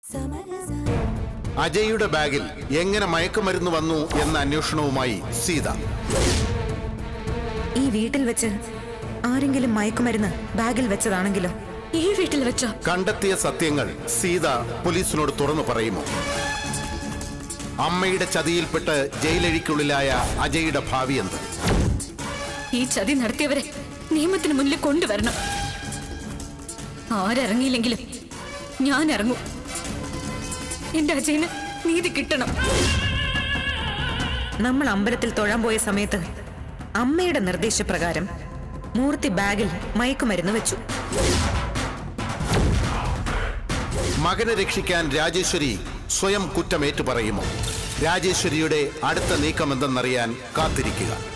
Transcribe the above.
അജയുടെ ബാഗിൽ എങ്ങനെ മയക്കുമരുന്ന് വന്നു എന്ന അന്വേഷണവുമായി സീത ഈ വീട്ടിൽ വെച്ച് ആരെങ്കിലും മയക്കുമരുന്ന് ബാഗിൽ വെച്ചതാണെങ്കിലോ ഈ വീട്ടിൽ വെച്ചോ കണ്ടെത്തിയ സത്യങ്ങൾ സീത പോലീസിനോട് തുറന്നു പറയുമോ അമ്മയുടെ ചതിയിൽപ്പെട്ട് ജയിലഴിക്കുള്ളിലായ അജയുടെ ഭാവി എന്ത് ഈ ചതി നടത്തിയവരെ നിയമത്തിന് മുന്നിൽ കൊണ്ടുവരണം ആരിറങ്ങിയില്ലെങ്കിലും ഞാൻ ഇറങ്ങും എന്റെ അജയന് നീതി കിട്ടണം നമ്മൾ അമ്പലത്തിൽ തൊഴാൻ പോയ സമയത്ത് അമ്മയുടെ നിർദ്ദേശപ്രകാരം മൂർത്തി ബാഗിൽ മയക്കുമരുന്ന് വെച്ചു മകനെ രക്ഷിക്കാൻ രാജേശ്വരി സ്വയം കുറ്റമേറ്റു പറയുമോ രാജേശ്വരിയുടെ അടുത്ത നീക്കമെന്തെന്നറിയാൻ കാത്തിരിക്കുക